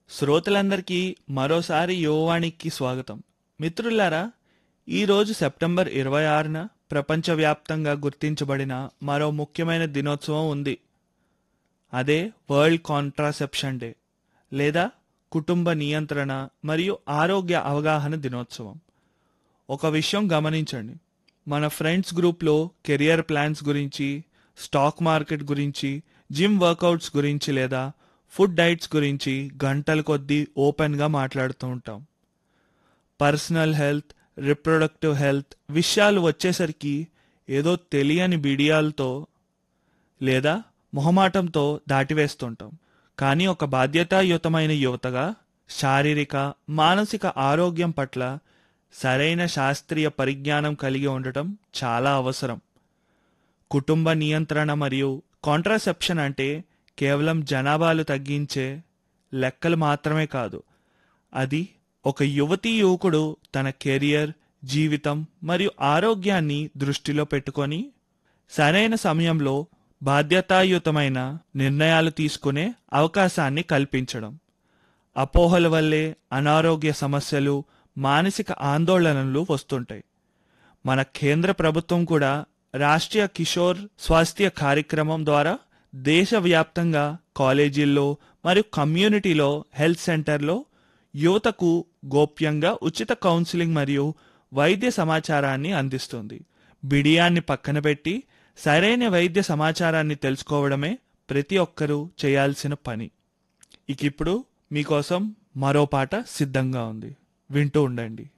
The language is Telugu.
శ్రోతలందరికీ మరోసారి యువవాణికి స్వాగతం మిత్రులారా ఈరోజు సెప్టెంబర్ ఇరవై ఆరున ప్రపంచవ్యాప్తంగా గుర్తించబడిన మరో ముఖ్యమైన దినోత్సవం ఉంది అదే వరల్డ్ కాంట్రాసెప్షన్ డే లేదా కుటుంబ నియంత్రణ మరియు ఆరోగ్య అవగాహన దినోత్సవం ఒక విషయం గమనించండి మన ఫ్రెండ్స్ గ్రూప్లో కెరియర్ ప్లాన్స్ గురించి స్టాక్ మార్కెట్ గురించి జిమ్ వర్కౌట్స్ గురించి లేదా ఫుడ్ డైట్స్ గురించి గంటల కొద్దీ ఓపెన్గా మాట్లాడుతూ ఉంటాం పర్సనల్ హెల్త్ రిప్రొడక్టివ్ హెల్త్ విషయాలు వచ్చేసరికి ఏదో తెలియని బిడియాలతో లేదా మొహమాటంతో దాటివేస్తుంటాం కానీ ఒక బాధ్యతాయుతమైన యువతగా శారీరక మానసిక ఆరోగ్యం పట్ల సరైన శాస్త్రీయ పరిజ్ఞానం కలిగి ఉండటం చాలా అవసరం కుటుంబ నియంత్రణ మరియు కాంట్రాసెప్షన్ అంటే కేవలం జనాభాలు తగ్గించే లెక్కలు మాత్రమే కాదు అది ఒక యువతీ యువకుడు తన కెరియర్ జీవితం మరియు ఆరోగ్యాన్ని దృష్టిలో పెట్టుకొని సరైన సమయంలో బాధ్యతాయుతమైన నిర్ణయాలు తీసుకునే అవకాశాన్ని కల్పించడం అపోహల వల్లే అనారోగ్య సమస్యలు మానసిక ఆందోళనలు వస్తుంటాయి మన కేంద్ర ప్రభుత్వం కూడా రాష్ట్రీయ కిషోర్ స్వాస్థ్య కార్యక్రమం ద్వారా దేశవ్యాప్తంగా కాలేజీల్లో మరియు కమ్యూనిటీలో హెల్త్ సెంటర్లో యువతకు గోప్యంగా ఉచిత కౌన్సిలింగ్ మరియు వైద్య సమాచారాన్ని అందిస్తుంది బిడియాన్ని పక్కన పెట్టి సరైన వైద్య సమాచారాన్ని తెలుసుకోవడమే ప్రతి ఒక్కరూ చేయాల్సిన పని ఇక ఇప్పుడు మీకోసం మరో పాట సిద్ధంగా ఉంది వింటూ ఉండండి